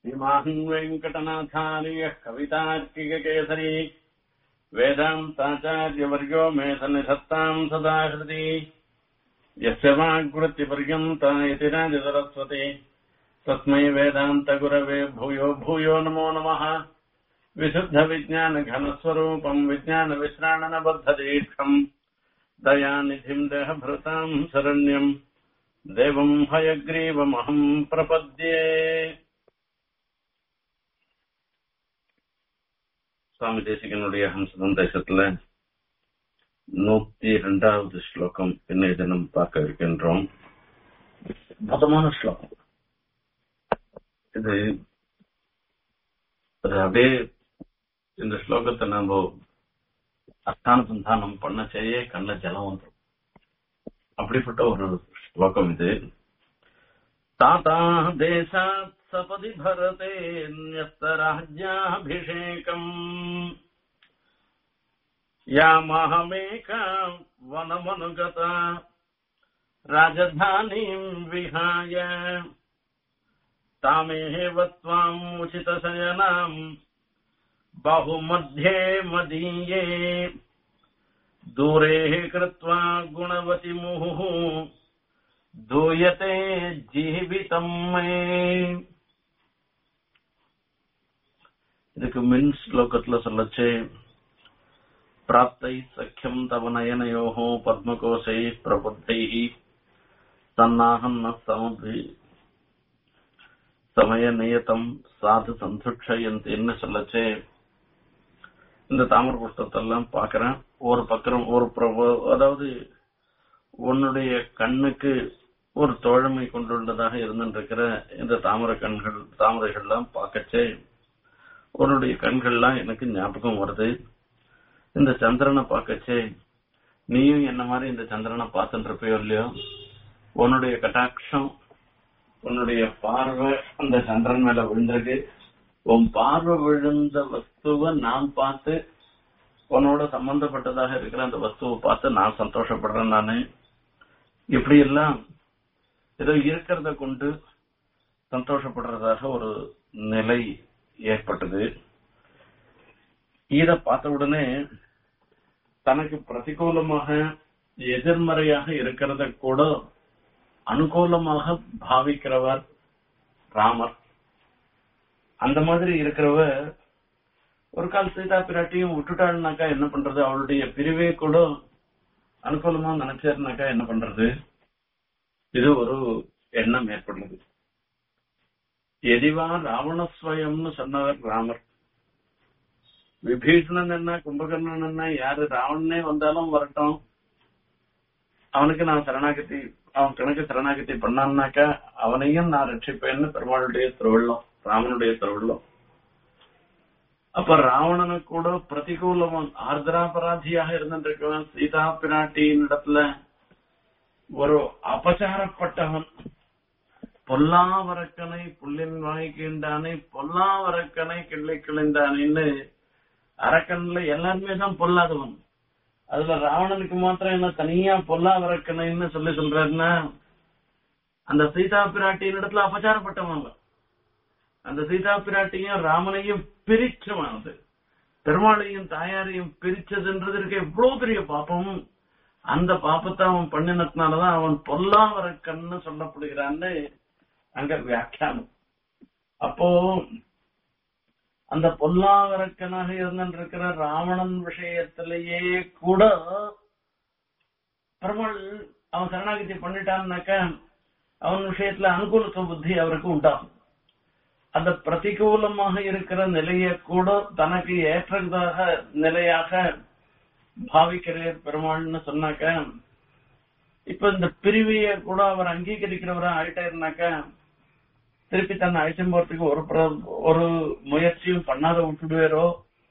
श्रीमान् वेङ्कटनाथार्यः कवितार्किककेसरी वेदान्ताचार्यवर्यो मे सन्निधत्ताम् सदा हृदि यस्य वाग्वृत्तिपर्यन्ता इति राजसरस्वती तस्मै वेदान्तगुरवे भूयो भूयो नमो नमः विशुद्धविज्ञानघनस्वरूपम् विज्ञानविश्राणनबद्धदीक्षम् दयानिधिम् देहभृताम् शरण्यम् தேவம் ஹயக்ரீவமகம் பிரபத்யே சுவாமி தேசிகனுடைய ஹம்சதம் தேசத்துல நூத்தி இரண்டாவது ஸ்லோகம் இன்னைய தினம் பார்க்க இருக்கின்றோம் அற்புதமான ஸ்லோகம் இது அது அப்படியே இந்த ஸ்லோகத்தை நம்ம அர்த்தானுசந்தானம் பண்ண செய்ய கண்ண ஜலம் வந்துடும் அப்படிப்பட்ட ஒரு ஸ்லோகம் இது தாத்தா தேசாத் சபதி பரதே न्यस्तराज्याभिषेकम् यामहमेका वनमनुगता राजधानीम् विहाय तामेव त्वाम् उचितशयनाम् बहुमध्ये मदीये दूरे कृत्वा गुणवति मुहुः दूयते ஜீவிதம் இதுக்கு மின் ஸ்லோகத்துல சொல்லச்சு பிராப்தை சக்கியம் தவ நயனயோகோ பத்மகோசை பிரபுத்தை தன்னாகம் ந சமபி சமய நியதம் சாது சந்துட்சயந்தின்னு சொல்லச்சு இந்த தாமர புஷ்பத்தெல்லாம் பாக்குறேன் ஒரு பக்கம் ஒரு பிரபு- அதாவது உன்னுடைய கண்ணுக்கு ஒரு தோழமை கொண்டுள்ளதாக இருந்திருக்கிற இந்த தாமரை கண்கள் தாமரைகள்லாம் பார்க்கச்சே உன்னுடைய கண்கள்லாம் எனக்கு ஞாபகம் வருது இந்த சந்திரனை பார்க்கச்சே நீயும் என்ன மாதிரி இந்த சந்திரனை பார்த்துட்டு இருப்பியோ இல்லையோ உன்னுடைய கட்டாட்சம் உன்னுடைய பார்வை அந்த சந்திரன் மேல விழுந்திருக்கு உன் பார்வை விழுந்த வஸ்துவை நான் பார்த்து உன்னோட சம்பந்தப்பட்டதாக இருக்கிற அந்த வஸ்துவை பார்த்து நான் சந்தோஷப்படுறேன் நானு இப்படி எல்லாம் ஏதோ இருக்கிறத கொண்டு சந்தோஷப்படுறதாக ஒரு நிலை ஏற்பட்டது இத பார்த்த உடனே தனக்கு பிரதிகூலமாக எதிர்மறையாக இருக்கிறத கூட அனுகூலமாக பாவிக்கிறவர் ராமர் அந்த மாதிரி இருக்கிறவர் ஒரு கால் சீதா பிராட்டியும் விட்டுட்டாள்னாக்கா என்ன பண்றது அவளுடைய பிரிவே கூட அனுகூலமா நினைச்சாருனாக்கா என்ன பண்றது இது ஒரு எண்ணம் ஏற்படுது எதிவா ராவணஸ்வயம்னு சொன்னவர் ராமர் விபீஷணன் என்ன கும்பகர்ணன் என்ன யாரு ராவணனே வந்தாலும் வரட்டும் அவனுக்கு நான் சரணாகதி அவன் கணக்கு சரணாகதி பண்ணான்னாக்கா அவனையும் நான் ரட்சிப்பேன்னு பெருமாளுடைய திருவள்ளம் ராமனுடைய திருவள்ளம் அப்ப ராவணனு கூட பிரதிகூலவன் ஆர்திராபராதியாக இருந்திருக்கவன் சீதா பிராட்டியின் இடத்துல ஒரு அபசாரப்பட்டவன் பொல்லாவரக்கனை புல்லின் வாய் கீண்டானே பொல்லாவரக்கனை கிள்ளை கிளைந்தானேன்னு அரக்கன்ல எல்லாருமே தான் பொல்லாதவன் அதுல ராவணனுக்கு மாத்திரம் என்ன தனியா பொல்லாவரக்கனைன்னு சொல்லி சொல்றாருன்னா அந்த சீதா பிராட்டியின் இடத்துல அபச்சாரப்பட்டவன் அவன். அந்த சீதா பிராட்டியும் ராமனையும் பிரிச்சவன் அது பெருமாளையும் தாயாரையும் பிரிச்சதுன்றது இருக்க எவ்வளவு பெரிய பாப்பம் அந்த பாப்பத்தை அவன் பண்ணினதுனாலதான் அவன் பொல்லாவரக்கன்னு சொல்லப்படுகிறான்னு அங்க வியாக்கியானம் அப்போ அந்த பொல்லாவரக்கனாக இருந்திருக்கிற ராவணன் விஷயத்திலேயே கூட பெருமாள் அவன் சரணாகதி பண்ணிட்டான்னாக்க அவன் விஷயத்துல அனுகூலத்துவ புத்தி அவருக்கு உண்டாகும் அந்த பிரதிகூலமாக இருக்கிற நிலையை கூட தனக்கு ஏற்றதாக நிலையாக பாவிக்கிறேன் பெருமாள்னு சொன்னாக்க இப்ப இந்த பிரிவிய கூட அவர் அங்கீகரிக்கிறவரா ஆயிட்டாருனாக்க திருப்பி தன்னை அழைச்சும் போறதுக்கு ஒரு பிர- ஒரு முயற்சியும் பண்ணாத விட்டுடுவாரோ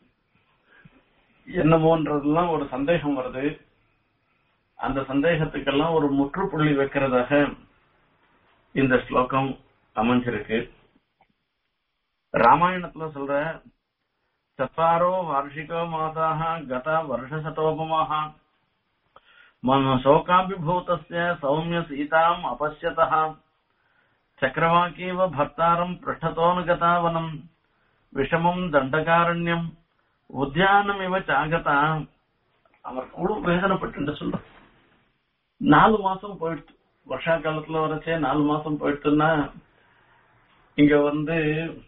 என்னமோன்றதெல்லாம் ஒரு சந்தேகம் வருது அந்த சந்தேகத்துக்கெல்லாம் ஒரு முற்றுப்புள்ளி வைக்கிறதாக இந்த ஸ்லோகம் அமைஞ்சிருக்கு ராமாயணத்துல சொல்ற சத்தாரோ வார்ஷிகோ மாசாக கத வருஷசதோபமாக மம சோகாபிபூதஸ்ய சௌமிய சீதாம் அபஷ்யதः சக்கரவாக்கீவ பர்த்தாரம் பிருஷ்டதோனுகதாவனம் விஷமம் தண்டகாரண்யம் உத்தியானம் இவ சாகதா அவர் கூட வேதனைப்பட்டு சொல்ற நாலு மாசம் போயிடுச்சு வருஷா காலத்துல வரச்சே நாலு மாசம் போயிடுச்சுன்னா இங்க வந்து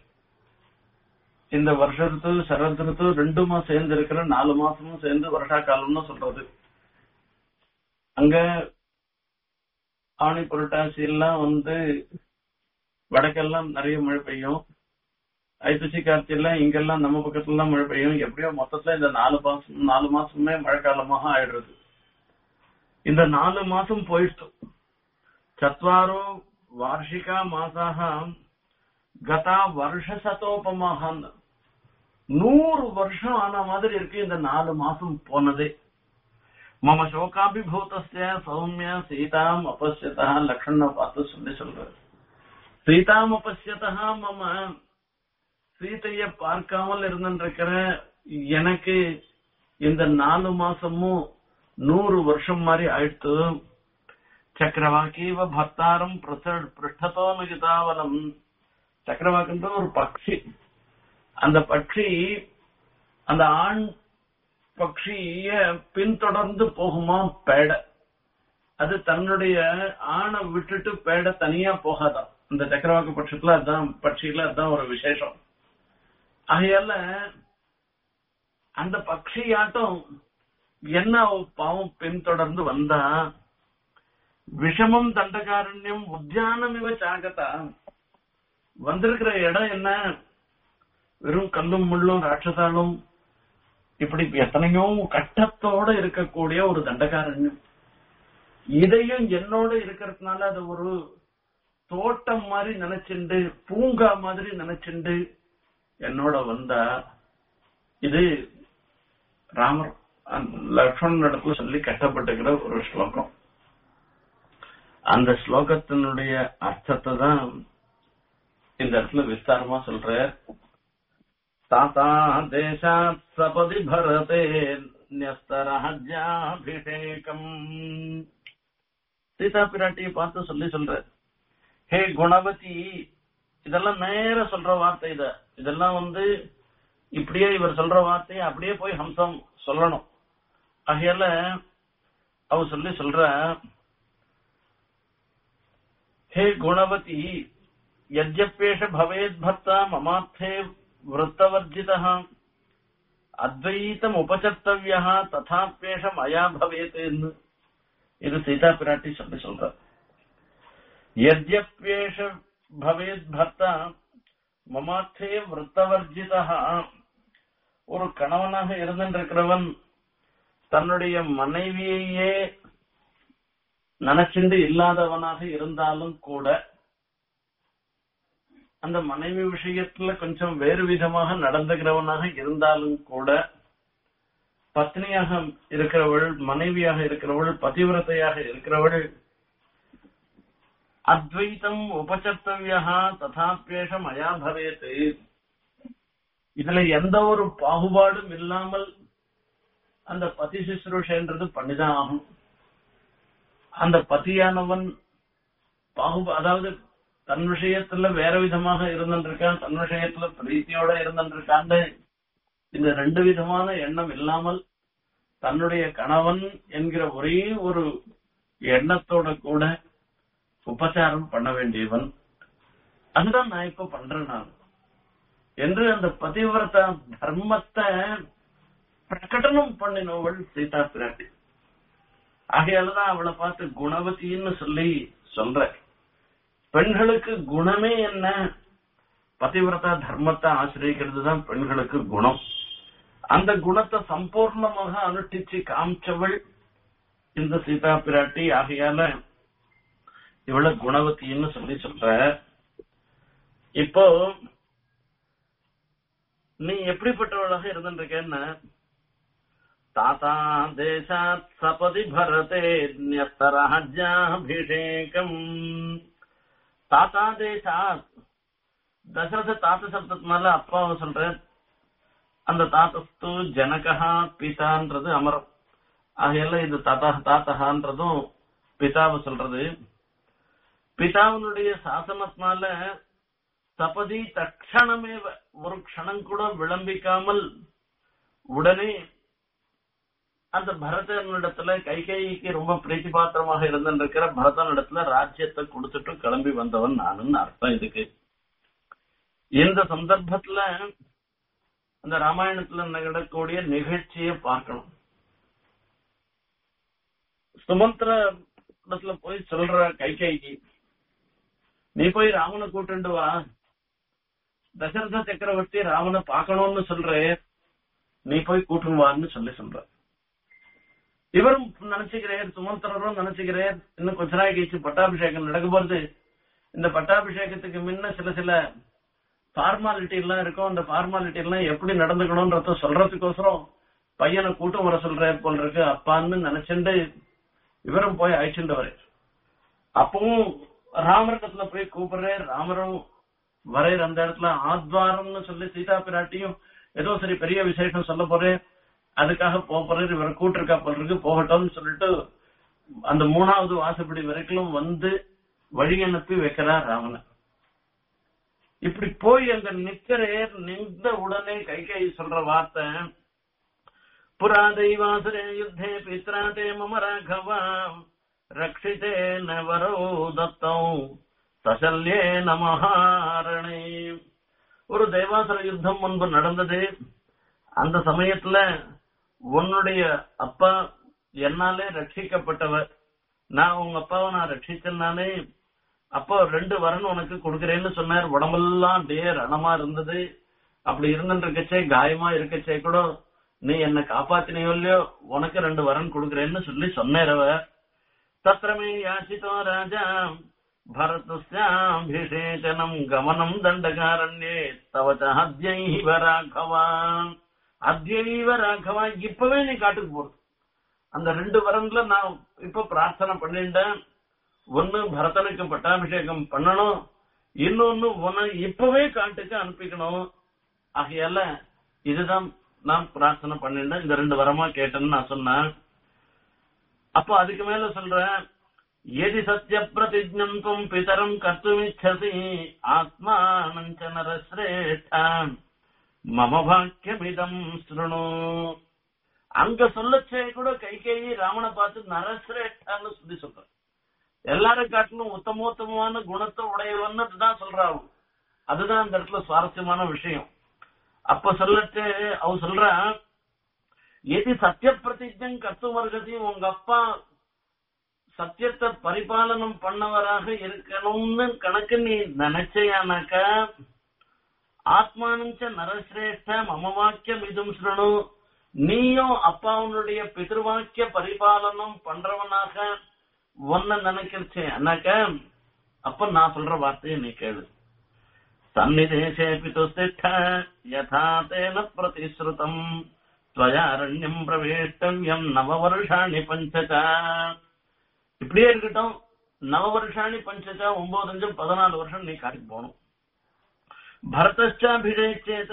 இந்த வருஷ ரித்து சரத் ரித்து ரெண்டுமா சேர்ந்து இருக்கிற நாலு மாசமும் சேர்ந்து வருஷா காலம்னு சொல்றது அங்க ஆணி புரட்டாசி எல்லாம் வந்து வடக்கெல்லாம் நிறைய மழை பெய்யும் ஐப்பசி கார்த்தி எல்லாம் இங்கெல்லாம் நம்ம பக்கத்துல எல்லாம் மழை பெய்யும் எப்படியோ மொத்தத்துல இந்த நாலு மாசம் நாலு மாசமே மழை காலமாக ஆயிடுறது இந்த நாலு மாசம் போயிடுச்சு சத்வாரோ வார்ஷிகா மாசாக கதா வருஷ சதோபமாக நூறு வருஷம் ஆன மாதிரி இருக்கு இந்த நாலு மாசம் போனதே மம சோகாபிபூதஸ்ய சௌமிய சீதாம் அபசியதா லக்ஷண பார்த்து சொல்லி சொல்றாரு சீதாம் அபசியதா மம சீதைய பார்க்காமல் இருந்திருக்கிற எனக்கு இந்த நாலு மாசமும் நூறு வருஷம் மாதிரி ஆயிடுத்து சக்கரவாக்கீவ பக்தாரம் பிருஷ்டத்தோ நிகிதாவனம் சக்கரவாக்குன்ற ஒரு பட்சி அந்த பட்சி அந்த ஆண் பட்சிய பின்தொடர்ந்து போகுமா பேட அது தன்னுடைய ஆணை விட்டுட்டு பேட தனியா போகாதான் இந்த சக்கரவாக்கு பட்சத்துல அதான் பட்சியில அதான் ஒரு விசேஷம் ஆகையால அந்த பட்சியாட்டம் என்ன பாவம் பின்தொடர்ந்து வந்தா விஷமம் தண்டகாரண்யம் உத்தியானம் இவ சாகதா வந்திருக்கிற இடம் என்ன வெறும் கல்லும் முள்ளும் ராட்சசாலும் இப்படி எத்தனையோ கட்டத்தோட இருக்கக்கூடிய ஒரு தண்டகாரண்யம் இதையும் என்னோட இருக்கிறதுனால அது ஒரு தோட்டம் மாதிரி நினைச்சுண்டு பூங்கா மாதிரி நினைச்சுண்டு என்னோட வந்தா இது ராமர் லக்ஷ்மணன் இடத்துல சொல்லி கட்டப்பட்டுக்கிற ஒரு ஸ்லோகம் அந்த ஸ்லோகத்தினுடைய அர்த்தத்தை தான் இந்த இடத்துல விஸ்தாரமா சொல்ற தாத்தா தேசாத் சபதி பரதே ன்யஸ்தராஜ்யாபிஷேகம் சீதா பிராட்டியை பார்த்து சொல்லி சொல்ற ஹே குணவதி இதெல்லாம் நேர சொல்ற வார்த்தை இத இதெல்லாம் வந்து இப்படியே இவர் சொல்ற வார்த்தையை அப்படியே போய் ஹம்சம் சொல்லணும் ஆகையால அவ சொல்லி சொல்ற ஹே குணவதி யஜ்யப்பேஷ பவேத் பர்த்தா மமார்த்தே वृत्तवर्जितः அத்வைத்தம் உபச்சர்த்தவியா ததாப்பேஷ மயா பவேத்னு இது சீதா பிராட்டி சொல்லி சொல்ற யத்யப்பேஷ பவேத் பர்த்தா மமார்த்தே விருத்தவர்ஜிதா ஒரு கணவனாக இருந்திருக்கிறவன் தன்னுடைய மனைவியையே நினைச்சிண்டு இல்லாதவனாக இருந்தாலும் கூட அந்த மனைவி விஷயத்துல கொஞ்சம் வேறு விதமாக நடந்துகிறவனாக இருந்தாலும் கூட பத்னியாக இருக்கிறவள் மனைவியாக இருக்கிறவள் பதிவிரதையாக இருக்கிறவள் அத்வைத்தம் உபச்சர்த்தவியா ததாப்பேஷ மயா பவேத் இதுல எந்த ஒரு பாகுபாடும் இல்லாமல் அந்த பதி சுசுரூஷன்றது பண்ணிதான் ஆகும் அந்த பதியானவன் பாகுபா அதாவது தன் விஷயத்துல வேற விதமாக இருந்திருக்கான் தன் விஷயத்துல பிரீத்தியோட இருந்திருக்கான்னு இந்த ரெண்டு விதமான எண்ணம் இல்லாமல் தன்னுடைய கணவன் என்கிற ஒரே ஒரு எண்ணத்தோட கூட உபச்சாரம் பண்ண வேண்டியவன் அதுதான் நான் இப்ப பண்றேன் நான் என்று அந்த பதிவிரத தர்மத்தை பிரகடனம் பண்ணினவள் சீதா பிராட்டி ஆகையாலதான் அவளை பார்த்து குணவதின்னு சொல்லி சொல்ற பெண்களுக்கு குணமே என்ன பதிவிரதா தர்மத்தை ஆசிரியக்கிறது தான் பெண்களுக்கு குணம் அந்த குணத்தை சம்பூர்ணமாக அனுஷ்டிச்சு காமிச்சவள் இந்த சீதா பிராட்டி ஆகையால இவள குணவத்தின்னு சொல்லி சொல்ற இப்போ நீ எப்படிப்பட்டவளாக இருந்திருக்கேன்னா தாத்தா தேசாத் சபதி பரதே நியஸ்தராஜ்யாபிஷேகம் தாத்தா தேசாத் தசரத தாத்த சப்தத்தினால அப்பாவை சொல்ற அந்த தாத்தஸ்து ஜனகா பிதான்றது அமரம் ஆகையால இது தாத்தா தாத்தகான்றதும் பிதாவை சொல்றது பிதாவினுடைய சாசனத்தினால சபதி தட்சணமே ஒரு க்ஷணம் கூட விளம்பிக்காமல் உடனே அந்த பரதனிடத்துல கைகைக்கு ரொம்ப பிரீத்தி பாத்திரமாக இருந்திருக்கிற பரதனிடத்துல ராஜ்யத்தை கொடுத்துட்டு கிளம்பி வந்தவன் நானுன்னு அர்த்தம் இதுக்கு இந்த சந்தர்ப்பத்துல அந்த ராமாயணத்துல நடக்கக்கூடிய நிகழ்ச்சியை பார்க்கணும் சுமந்திர இடத்துல போய் சொல்ற கைகைக்கு நீ போய் ராமனை கூட்டுண்டு வா தசரத சக்கரவர்த்தி ராமனை பார்க்கணும்னு சொல்றே நீ போய் கூட்டுன்னு வான்னு சொல்லி சொல்ற இவரும் நினைச்சுக்கிறேன் சுமந்திரரும் நினைச்சுக்கிறேன் இன்னும் கொஞ்ச நாள் கழிச்சு பட்டாபிஷேகம் நடக்க போறது இந்த பட்டாபிஷேகத்துக்கு முன்ன சில சில ஃபார்மாலிட்டி எல்லாம் இருக்கும் அந்த ஃபார்மாலிட்டி எல்லாம் எப்படி நடந்துக்கணும்ன்றத சொல்றதுக்கோசரம் பையனை கூட்டம் வர சொல்றாரு போல் இருக்கு அப்பான்னு நினைச்சுண்டு இவரும் போய் அழைச்சுட்டு வர அப்பவும் ராமரிடத்துல போய் கூப்பிடுறாரு ராமரும் வரையர் அந்த இடத்துல ஆத்வாரம்னு சொல்லி சீதா பிராட்டியும் ஏதோ சரி பெரிய விசேஷம் சொல்ல போறேன் அதுக்காக போக போறாரு இவரை கூட்டிருக்கா போல் இருக்கு போகட்டும்னு சொல்லிட்டு அந்த மூணாவது வாசப்படி வரைக்கும் வந்து வழி அனுப்பி வைக்கிறார் ராமனை இப்படி போய் அங்க நிக்கிறேர் நின்ற உடனே கை கை சொல்ற வார்த்தை புரா தெய்வாசுரே யுத்தே பித்ரா தே மம ராഘவா ரக்ஷிதே நவரோ தத்தம் சசல்யே நமஹாரணே ஒரு தேவாசுர யுத்தம் முன்பு நடந்தது அந்த சமயத்துல உன்னுடைய அப்பா என்னாலே ரட்சிக்கப்பட்டவர் நான் உங்க அப்பாவை நான் ரட்சிச்சேன்னானே அப்போ ரெண்டு வரன் உனக்கு கொடுக்கறேன்னு சொன்னார் உடம்பெல்லாம் அப்படியே ரணமா இருந்தது அப்படி இருந்துட்டு இருக்கச்சே காயமா இருக்கச்சே கூட நீ என்ன காப்பாத்தினையோ இல்லையோ உனக்கு ரெண்டு வரன் கொடுக்கறேன்னு சொல்லி சொன்னேர் அவர் தத்திரமே யாச்சிதோ ராஜா பரதஸ்யாபிஷேகனம் கமனம் தண்டகாரண்யே தவச்ச அத்யைவ ராഘவா அத்யைவ ராഘவா இப்பவே நீ காட்டுக்கு போறது அந்த ரெண்டு வரன்ல நான் இப்ப பிரார்த்தனை பண்ணிட்டேன் ஒண்ணு பரதனுக்கு பட்டாபிஷேகம் பண்ணணும் இன்னொன்னு உன இப்பவே காட்டுக்கு அனுப்பிக்கணும் ஆகையால இதுதான் நான் பிரார்த்தனை பண்ணிட்டேன் இந்த ரெண்டு வரமா கேட்டேன்னு நான் சொன்னேன் அப்போ அதுக்கு மேல சொல்றேன் எதி சத்திய பிரதிஜம் தும் பிதரம் கர்த்துமிச்சசி ஆத்மானஞ்ச நரஸ்ரேஷ்டான் மம பாக்கியமிதம் ஸ்ருணு அங்க சொல்லச்சே கூட கைகேயி ராமனை பார்த்து நரஸ்ரேஷ்டான்னு சொல்லி சொல்றேன் எல்லாரும் காட்டிலும் உத்தமோத்தமமான குணத்தை உடையவன்னு தான் சொல்றாவு அதுதான் அந்த இடத்துல சுவாரஸ்யமான விஷயம் அப்ப சொல்லட்டு அவ சொல்றா எது சத்திய பிரதிஜம் கத்துவர்கதி உங்க அப்பா சத்தியத்தை பரிபாலனம் பண்ணவராக இருக்கணும்னு கணக்கு நீ நினைச்சையானாக்க ஆத்மானஞ்ச நரசிரேஷ்ட மம வாக்கியம் இதும் சுரணு நீயும் அப்பாவுடைய பிதிர்வாக்கிய பரிபாலனம் பண்றவனாக ஒன்ன நினைக்கிறச்சே அண்ணாக்க அப்ப நான் சொல்ற வார்த்தையை நீ கேளு சந்நிதேசே பிதுஸ்திஷ்ட யதா தேன பிரதிஸ்ருதம் துவயாரண்யம் பிரவேஷ்டவ்யம் நவவருஷாணி பஞ்சதா இப்படியே இருக்கட்டும் நவவருஷாணி பஞ்சதா ஒன்பது அஞ்சும் பதினாலு வருஷம் நீ காட்டுக்கு போகணும் பரதச்சாபிஷேச்சேத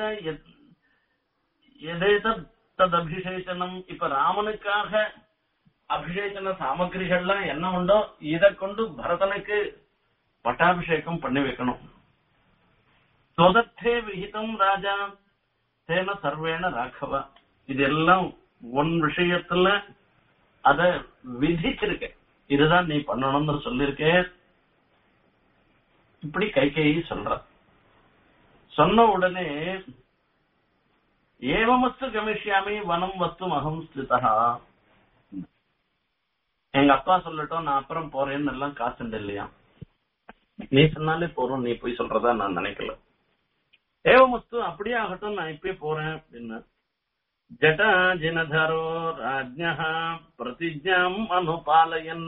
எதேத ததபிஷேச்சனம் இப்ப ராமனுக்காக அபிஷேகன சாமகிரிகள்லாம் என்ன உண்டோ இதை கொண்டு பரதனுக்கு பட்டாபிஷேகம் பண்ணி வைக்கணும் சொதத்தே விகிதம் ராஜா தேன சர்வேன ராகவா இதெல்லாம் ஒன் விஷயத்துல அத விதிச்சிருக்க இதுதான் நீ பண்ணணும்னு சொல்லிருக்க இப்படி கை கையை சொல்ற சொன்ன உடனே ஏவமஸ்து கமிஷ்யாமி வனம் வஸ்து அகம் ஸ்திதா எங்க அப்பா சொல்லட்டும் நான் அப்புறம் போறேன்னு எல்லாம் காசுண்டு இல்லையா நீ சொன்னாலே போறோம் நீ போய் சொல்றதா நான் நினைக்கல ஏவமஸ்து அப்படியே ஆகட்டும் நான் இப்பயே போறேன் அப்படின்னு ஜட்டா ஜினதரோ ராஜ்யா பிரதிஜாம் அனுபாலயன்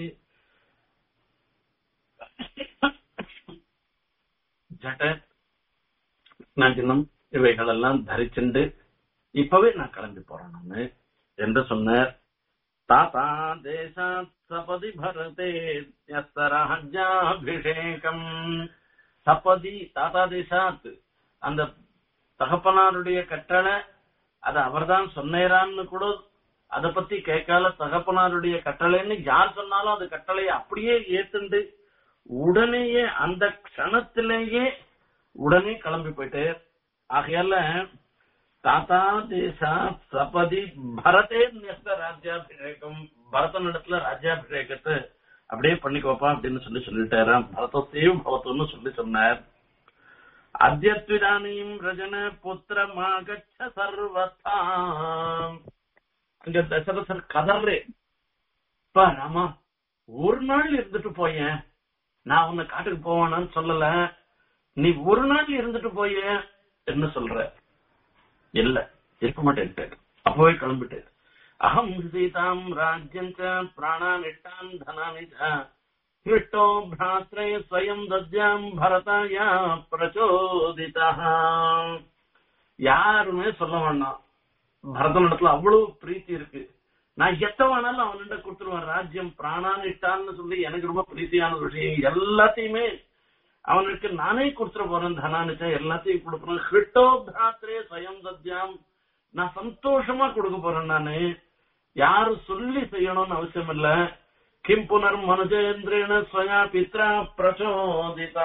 ஜட நஜனம் இவைகளெல்லாம் தரிச்சுண்டு இப்பவே நான் கிளம்பி போறேன் நானு என்று சொன்னார் தாத்தா தேசாத் சபதி பரதே ராஜ்யாபிஷேகம் சபதி தாத்தா தேசாத் அந்த தகப்பனாருடைய கட்டளை அது அவர்தான் சொன்னேரான்னு கூட அத பத்தி கேட்கால தகப்பனாருடைய கட்டளைன்னு யார் சொன்னாலும் அது கட்டளையை அப்படியே ஏத்துண்டு உடனேயே அந்த க்ஷணத்திலேயே உடனே கிளம்பி போயிட்டு ஆகையால தாத்தா தேசா சபதி பரதே நியஸ்த ராஜ்யாபிஷேகம் பரதன் இடத்துல ராஜ்யாபிஷேகத்தை அப்படியே பண்ணிக்கோப்பா அப்படின்னு சொல்லி சொல்லிட்டாராம் பரதத்தையும் பவத்துன்னு சொல்லி சொன்னார் அத்தியத்விதானியும் ரஜன புத்திரமாகச்ச சர்வதா அங்க தசரதர் கதர்றே பா ராமா ஒரு நாள் இருந்துட்டு போயேன் நான் உன்னை காட்டுக்கு போவானான்னு சொல்லல நீ ஒரு நாள் இருந்துட்டு போய என்ன சொல்ற இல்ல இருக்க மாட்டேன் அப்பவே கிளம்பிட்டு அகம் சீதாம் ராஜ்யம் ச பிராணான் இட்டான் தனானி ச ஹிருஷ்டோ பிராத்ரே ஸ்வயம் தத்யாம் பரதாயா பிரச்சோதிதா யாருமே சொல்ல வேண்டாம் பரதனிடத்துல அவ்வளவு பிரீத்தி இருக்கு நான் எத்த வேணாலும் அவன்கிட்ட கொடுத்துருவேன் ராஜ்யம் பிராணான் இட்டான்னு சொல்லி எனக்கு ரொம்ப பிரீத்தியான விஷயம் எல்லாத்தையுமே அவனுக்கு நானே கொடுத்துட போறேன் தனானிச்சா எல்லாத்தையும் கொடுக்குறேன் ஹிருட்டோ பிராத்ரே ஸ்வயம் தத்யாம் நான் சந்தோஷமா கொடுக்க போறேன் நானு யாரும் சொல்லி செய்யணும்னு அவசியம் இல்ல கிம் புனர் மனுஜேந்திரேன ஸ்வயா பித்ரா பிரச்சோதிதா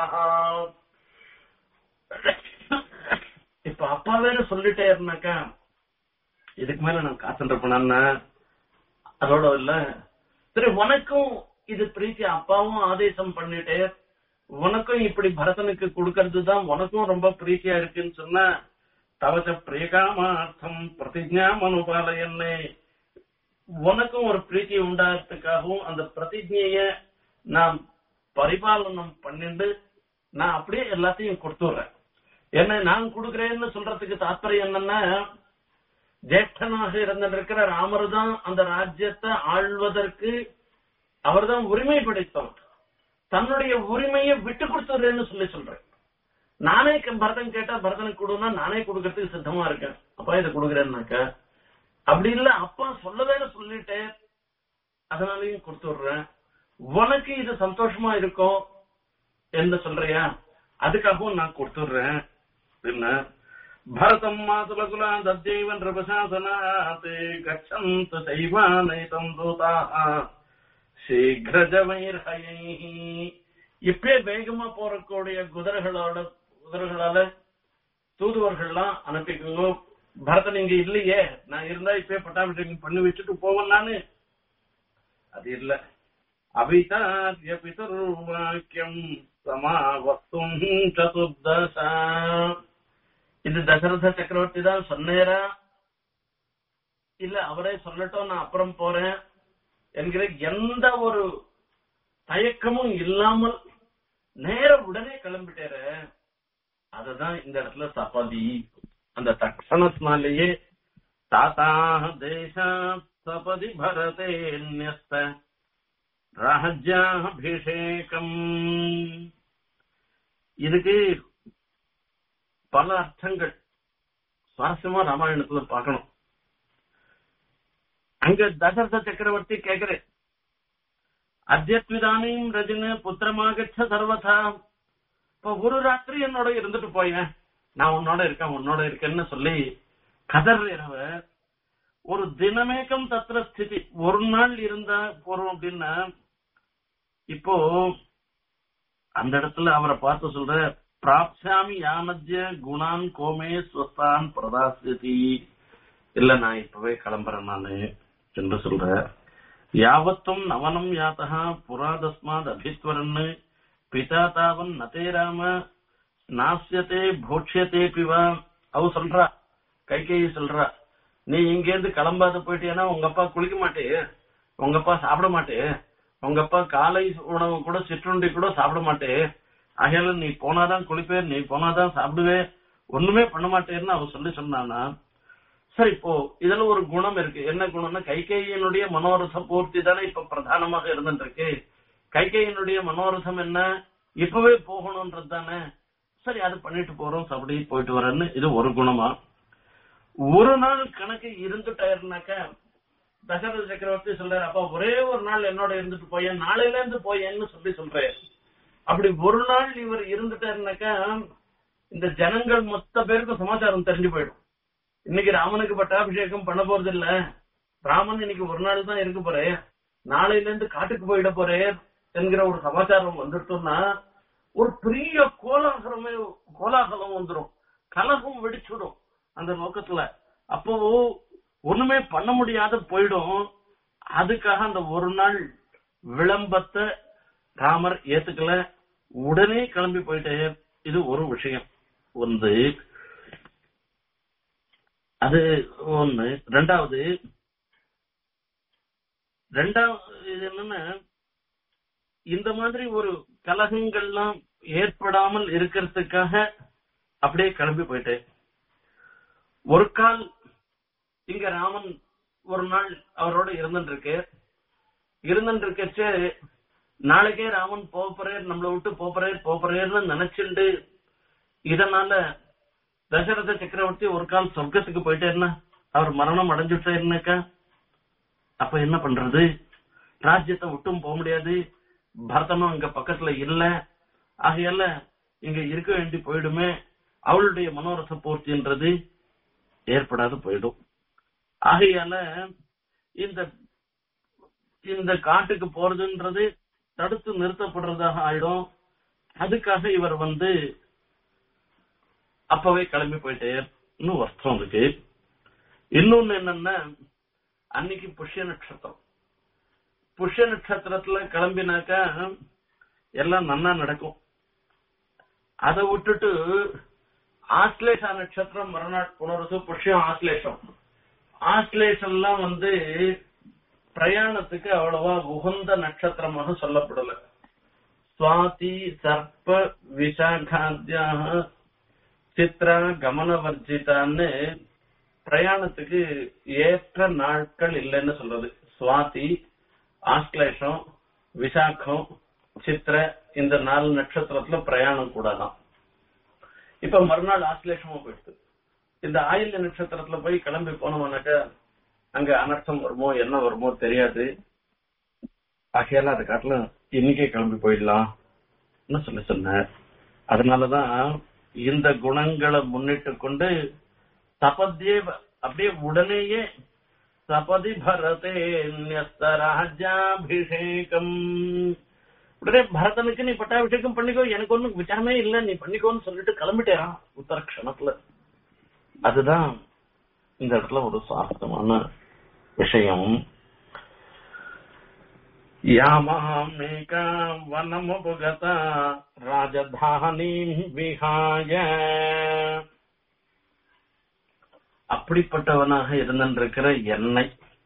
இப்ப அப்பா வேற சொல்லிட்டே இருந்தாக்கா இதுக்கு மேல நான் காத்துருப்பேனா அதோட இல்ல சரி உனக்கும் இது பிரீத்தி அப்பாவும் ஆதேசம் பண்ணிட்டே உனக்கும் இப்படி பரதனுக்கு கொடுக்கறது தான் உனக்கும் ரொம்ப பிரீத்தியா இருக்குன்னு சொன்னா தவச்ச பிரியகாமார்த்தம் பிரதிஜா மனுபாலயன்னு உனக்கும் ஒரு பிரீத்தி உண்டாகிறதுக்காகவும் அந்த பிரதிஜைய நான் பரிபாலனம் பண்ணிட்டு நான் அப்படியே எல்லாத்தையும் கொடுத்துடுறேன் என்ன நான் கொடுக்குறேன்னு சொல்றதுக்கு தாற்பயம் என்னன்னா ஜேஷ்டனாக இருந்திருக்கிற ராமர் தான் அந்த ராஜ்யத்தை ஆள்வதற்கு அவர்தான் உரிமை படைத்தவர் தன்னுடைய உரிமையை விட்டு கொடுத்துடுறேன்னு சொல்லி சொல்றேன் நானே க- பரதன் கேட்டா பரதனுக்கு கொடுனா நானே கொடுக்கறதுக்கு சித்தமா இருக்கேன் அப்பா இதை கொடுக்குறேன்னாக்க அப்படி இல்ல அப்பா சொல்லவேன்னு சொல்லிட்டேன் அதனாலயும் கொடுத்து விடுறேன் உனக்கு இது சந்தோஷமா இருக்கும் என்ன சொல்றியா அதுக்காகவும் நான் கொடுத்துடுறேன் என்ன பரதம் மாதுலகுலா தத்தேவன் பிரபசாசனாத் கச்சந்த சைவானைதம் தூதாக சீக்கிரஜவைர்ஹயை இப்பே வேகமா போறக்கூடிய குதிரைகளோட குதிரைகளால தூதுவர்கள்லாம் அனுப்பிக்கோங்க பரதன் இங்க இல்லையே நான் இருந்தா இப்பே பட்டாபிஷேகம் பண்ணி வச்சுட்டு போவேன் நானு அது இல்ல அபிதாத்ய பிதர்வாக்கியம் சமாவஸ்தும் சதுர்தசா இது தசரத சக்கரவர்த்தி தான் சொன்னேரா இல்ல அவரே சொல்லட்டும் நான் அப்புறம் போறேன் என்கிற எந்த ஒரு தயக்கமும் இல்லாமல் நேர உடனே கிளம்பிட்டாரு அததான் இந்த இடத்துல சபதி அந்த தக்ஷணத்தினாலேயே தாத்தா தேசா சபதி பரதே நியஸ்த ராஜ்யாபிஷேகம் இதுக்கு பல அர்த்தங்கள் சுவாரஸ்யமா ராமாயணத்துல பார்க்கணும் அங்க தசரத சக்கரவர்த்தி கேக்குறேன் அத்தியத்விதானியும் ரஜினு புத்திரமாகச்ச சர்வதா இப்ப ஒரு ராத்திரி என்னோட இருந்துட்டு போயேன் நான் உன்னோட இருக்கேன் உன்னோட இருக்கேன்னு சொல்லி கதறவ ஒரு தினமேக்கம் தத்திர ஸ்திதி ஒரு நாள் இருந்தா போறோம் அப்படின்னா இப்போ அந்த இடத்துல அவரை பார்த்து சொல்ற பிராப்சாமி யாமத்திய குணான் கோமே ஸ்வஸ்தான் பிரதாசியதி இல்ல நான் இப்பவே கிளம்புறேன் நானு என்று சொல்ற யாவத்தும் நவனம் யாத்தா புராதஸ்மாத் அபிஸ்வரன் பிதா தாவன் நதே ராம நாசியத்தே போட்சியத்தே பிவா அவ சொல்றா கைகேயி சொல்றா நீ இங்க இருந்து கிளம்பாத போயிட்டேன்னா உங்க அப்பா குளிக்க மாட்டே உங்க அப்பா சாப்பிட மாட்டே உங்க அப்பா காலை உணவு கூட சிற்றுண்டி கூட சாப்பிட மாட்டே ஆகையால நீ போனாதான் குளிப்பே நீ போனாதான் சாப்பிடுவே ஒண்ணுமே பண்ண மாட்டேன்னு அவ சொல்லி சொன்னானா சரி இப்போ இதுல ஒரு குணம் இருக்கு என்ன குணம்னா கைகேயினுடைய மனோரச பூர்த்தி தானே இப்ப பிரதானமாக இருந்துட்டு இருக்கு கைகேயினுடைய மனோரசம் என்ன இப்பவே போகணும்ன்றது தானே சரி அது பண்ணிட்டு போறோம் அப்படி போயிட்டு வரேன்னு இது ஒரு குணமா ஒரு நாள் கணக்கு இருந்துட்டாருனாக்க தசரத சக்கரவர்த்தி சொல்றாரு அப்பா ஒரே ஒரு நாள் என்னோட இருந்துட்டு போயேன் நாளையில இருந்து போயேன்னு சொல்லி சொல்றாரு அப்படி ஒரு நாள் இவர் இருந்துட்டாருனாக்கா இந்த ஜனங்கள் மொத்த பேருக்கும் சமாச்சாரம் தெரிஞ்சு போயிடும் இன்னைக்கு ராமனுக்கு பட்டாபிஷேகம் பண்ண போறது இல்ல ராமன் இன்னைக்கு ஒரு நாள் தான் இருக்க போறே நாளையில இருந்து காட்டுக்கு போயிட போறே என்கிற ஒரு சமாச்சாரம் வந்துட்டோம்னா ஒரு பெரிய கோலாகலமே கோலாகலம் வந்துடும் கலகம் வெடிச்சுடும் அந்த நோக்கத்துல அப்போ ஒண்ணுமே பண்ண முடியாத போயிடும் அதுக்காக அந்த ஒரு நாள் விளம்பத்தை ராமர் ஏத்துக்கல உடனே கிளம்பி போயிட்டு இது ஒரு விஷயம் வந்து அது ஒண்ணு ரெண்டாவது ரெண்டாவது இது என்னன்னா இந்த மாதிரி ஒரு கலகங்கள்லாம் ஏற்படாமல் இருக்கிறதுக்காக அப்படியே கிளம்பி போயிட்டேன் ஒரு கால் இங்க ராமன் ஒரு நாள் அவரோட இருந்துருக்கு இருந்துருக்கச்சு நாளைக்கே ராமன் போறேன் நம்மளை விட்டு போறேன் போறேன்னு நினைச்சுண்டு இதனால தசரத சக்கரவர்த்தி ஒரு கால் சொர்க்கத்துக்கு போயிட்டேன்னா அவர் மரணம் அடைஞ்சுட்டாருனாக்கா அப்ப என்ன பண்றது ராஜ்யத்தை விட்டும் போக முடியாது பரதனும் அங்க பக்கத்துல இல்ல ஆகையால இங்க இருக்க வேண்டி போயிடுமே அவளுடைய மனோரச பூர்த்தின்றது ஏற்படாது போயிடும் ஆகையால இந்த இந்த காட்டுக்கு போறதுன்றது தடுத்து நிறுத்தப்படுறதாக ஆயிடும் அதுக்காக இவர் வந்து அப்பவே கிளம்பி போயிட்டேன்னு வருஷம் இருக்கு இன்னொன்னு என்னன்னா அன்னைக்கு புஷ்ய நட்சத்திரம் புஷ்ய நட்சத்திரத்துல கிளம்பினாக்கா எல்லாம் நன்னா நடக்கும் அதை விட்டுட்டு ஆஸ்லேஷா நட்சத்திரம் மறுநாள் புனரசு புஷ்யம் ஆஸ்லேஷம் ஆஸ்லேஷம்லாம் வந்து பிரயாணத்துக்கு அவ்வளவா உகந்த நட்சத்திரமாக சொல்லப்படல சுவாதி சர்ப்ப விசாகாத்தியாக சித்ரா கமனவர்ஜிதான்னு பிரயாணத்துக்கு ஏற்ற நாட்கள் இல்லைன்னு சொல்றது சுவாதி ஆஸ்லேஷம் விசாகம் சித்திர இந்த நாலு நட்சத்திரத்துல பிரயாணம் கூடாதான் இப்ப மறுநாள் ஆஸ்லேஷமா போயிடுது இந்த ஆயில்ய நட்சத்திரத்துல போய் கிளம்பி போனோம்னாக்க அங்க அனர்த்தம் வருமோ என்ன வருமோ தெரியாது ஆகையால அது காட்டிலும் இன்னைக்கே கிளம்பி போயிடலாம் சொல்லி சொன்னார் அதனாலதான் இந்த குணங்களை முன்னிட்டு கொண்டு தபத்தியே அப்படியே உடனேயே சபதி பரதே ராஜாபிஷேகம் உடனே பரதனுக்கு நீ பட்டாபிஷேகம் பண்ணிக்கோ எனக்கு ஒண்ணும் விசாரமே இல்ல நீ பண்ணிக்கோன்னு சொல்லிட்டு கிளம்பிட்டேன் உத்தர கஷணத்துல அதுதான் இந்த இடத்துல ஒரு சுவாரஸ்யமான விஷயம் யாமாமேகா வனமுபகதா ராஜதானி விஹாய அப்படிப்பட்டவனாக இருந்திருக்கிற என்னை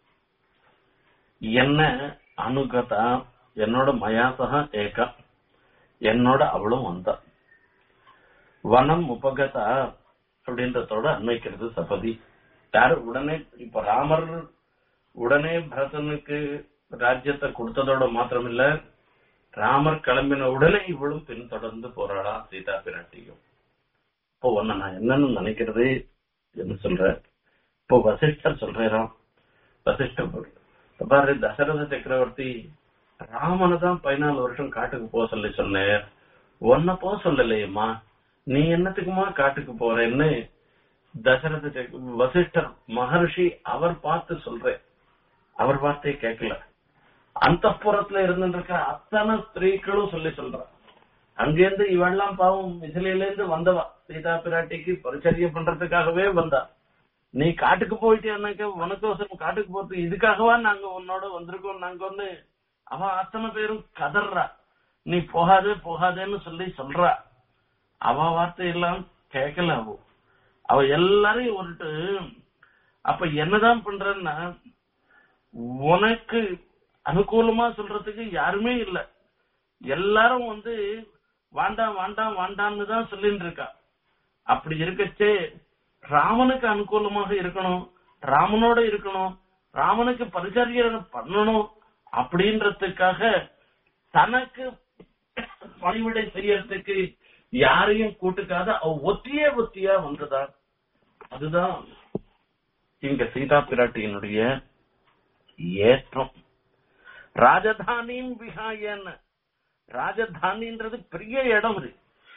என்ன அனுகதா என்னோட மயாசக ஏகா என்னோட அவளும் வந்தா வனம் உபகதா அப்படின்றதோட அன்வைக்கிறது சபதி யாரு உடனே இப்ப ராமர் உடனே பரதனுக்கு ராஜ்யத்தை கொடுத்ததோட மாத்திரமில்ல ராமர் கிளம்பின உடனே இவளும் பின்தொடர்ந்து போறாளா சீதா பிராட்டியும் இப்போ ஒன்ன நான் என்னன்னு நினைக்கிறது என்ன சொல்ற இப்போ வசிஷ்டர் சொல்றாராம் வசிஷ்டர் பாரு தசரத சக்கரவர்த்தி ராமனை தான் பதினாலு வருஷம் காட்டுக்கு போக சொல்லி சொன்னேன் ஒன்ன போக சொல்லலையம்மா நீ என்னத்துக்குமா காட்டுக்கு போறேன்னு தசரத சக்கர- வசிஷ்டர் மகர்ஷி அவர் பார்த்து சொல்றேன் அவர் வார்த்தையை கேட்கல அந்த புறத்துல இருந்துருக்க அத்தனை ஸ்திரீகளும் சொல்லி சொல்றா அங்கேருந்து இவெல்லாம் பாவம் மிசிலையில இருந்து வந்தவா சீதா பிராட்டிக்கு பரிச்சரியம் பண்றதுக்காகவே வந்தா நீ காட்டுக்கு போயிட்டேன்னாக்க உனக்கோசரம் காட்டுக்கு போறது இதுக்காகவா நாங்க உன்னோட வந்திருக்கோம் நாங்க வந்து அவ அத்தனை பேரும் கதறா நீ போகாதே போகாதேன்னு சொல்லி சொல்றா அவ வார்த்தை எல்லாம் கேட்கல அவ அவ எல்லாரையும் ஒருட்டு அப்ப என்னதான் பண்றன்னா உனக்கு அனுகூலமா சொல்றதுக்கு யாருமே இல்ல எல்லாரும் வந்து வாண்டாம் வாண்டாம் வாண்டான்னு தான் சொல்லிட்டு இருக்கா அப்படி இருக்கச்சே ராமனுக்கு அனுகூலமாக இருக்கணும் ராமனோட இருக்கணும் ராமனுக்கு பரிசரியம் பண்ணணும் அப்படின்றதுக்காக தனக்கு பணிவிடை செய்யறதுக்கு யாரையும் கூட்டுக்காத அவ ஒத்தியே ஒத்தியா வந்ததா அதுதான் இங்க சீதா பிராட்டியினுடைய ஏற்றம் ராஜதானியும் விஹாயன்னு ராஜதானின்றது பெரிய இடம் இது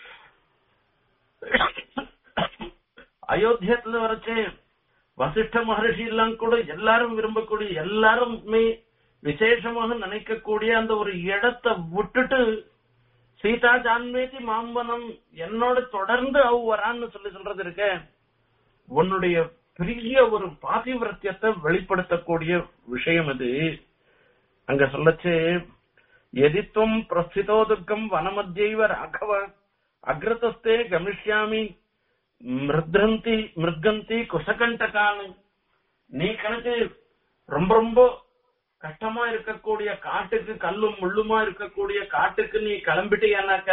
அயோத்தியத்துல வரைச்சே வசிஷ்ட மகர்ஷி எல்லாம் கூட எல்லாரும் விரும்பக்கூடிய எல்லாருமே விசேஷமாக நினைக்கக்கூடிய அந்த ஒரு இடத்தை விட்டுட்டு சீதா ஜான்மேதி மாம்பனம் என்னோட தொடர்ந்து அவ வரான்னு சொல்லி சொல்றது இருக்க உன்னுடைய பெரிய ஒரு பாதிவிரத்தியத்தை வெளிப்படுத்தக்கூடிய விஷயம் இது அங்க சொல்லச்சு எதித்துவம் பிரஸ்திதோ துர்க்கம் வனமத்தியைவ ராகவ அக்ரதஸ்தே கமிஷ்யாமி மிருத்ரந்தி மிருகந்தி குசகண்டகான் நீ கணக்கு ரொம்ப ரொம்ப கஷ்டமா இருக்கக்கூடிய காட்டுக்கு கல்லும் முள்ளுமா இருக்கக்கூடிய காட்டுக்கு நீ கிளம்பிட்டீங்கன்னாக்க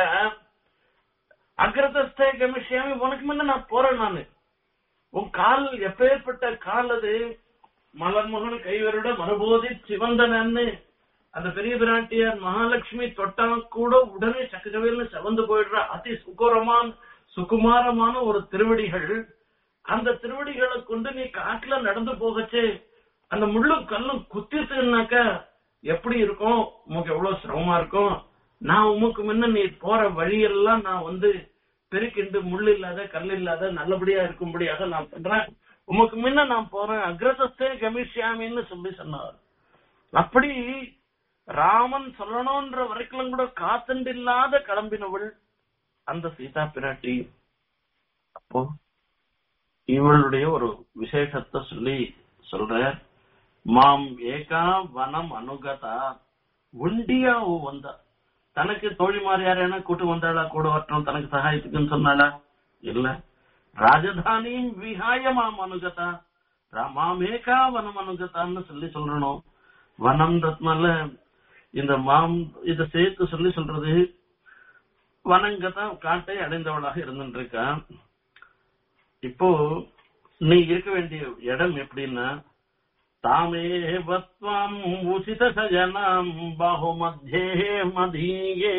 அக்ரதஸ்தே கமிஷ்யாமி உனக்கு முன்ன நான் போறேன் நானு உன் கால் எப்பேற்பட்ட கால் அது மலர்மகன் கைவருட மறுபோதி சிவந்தனன்னு அந்த பெரிய பிராட்டியார் மகாலட்சுமி தொட்டான் கூட உடனே சக்கரவேல்னு செவந்து போயிடுற அதி சுகுரமான சுகுமாரமான ஒரு திருவடிகள் அந்த திருவடிகளை கொண்டு நீ காட்டுல நடந்து போகச்சே அந்த முள்ளும் கல்லும் குத்திட்டுனாக்க எப்படி இருக்கும் உமக்கு எவ்வளவு சிரமமா இருக்கும் நான் உமக்கு முன்ன நீ போற வழியெல்லாம் நான் வந்து பெருக்கிண்டு முள் இல்லாத கல் இல்லாத நல்லபடியா இருக்கும்படியாக நான் பண்றேன் உமக்கு முன்ன நான் போறேன் அக்ரதஸ்தே கமிஷ்யாமின்னு சொல்லி சொன்னார் அப்படி ராமன் சொல்லணும்ன்ற வரைக்கும் கூட காத்துண்டு இல்லாத கிளம்பினவள் அந்த சீதா பிராட்டி அப்போ இவளுடைய ஒரு விசேஷத்தை சொல்லி சொல்ற மாம் ஏகா வனம் அனுகதா ஒண்டியா அவ வந்தா தனக்கு தோழிமார் யாரேனா கூட்டு வந்தாளா கூட வரட்டும் தனக்கு சகாயத்துக்குன்னு சொன்னாளா இல்ல ராஜதானியும் விஹாய மாம் அனுகதா ரா- மாம் ஏகா வனம் அனுகதான்னு சொல்லி சொல்லணும் வனம்ன்றதுனால இந்த மாம் இத சேர்த்து சொல்லி சொல்றது வனங்கதான் காட்டை அடைந்தவளாக இருந்துட்டு இருக்கா இப்போ நீ இருக்க வேண்டிய இடம் எப்படின்னா தாமேவத்வாம் உசித சஜனாம் பாகுமத்தியே மதியே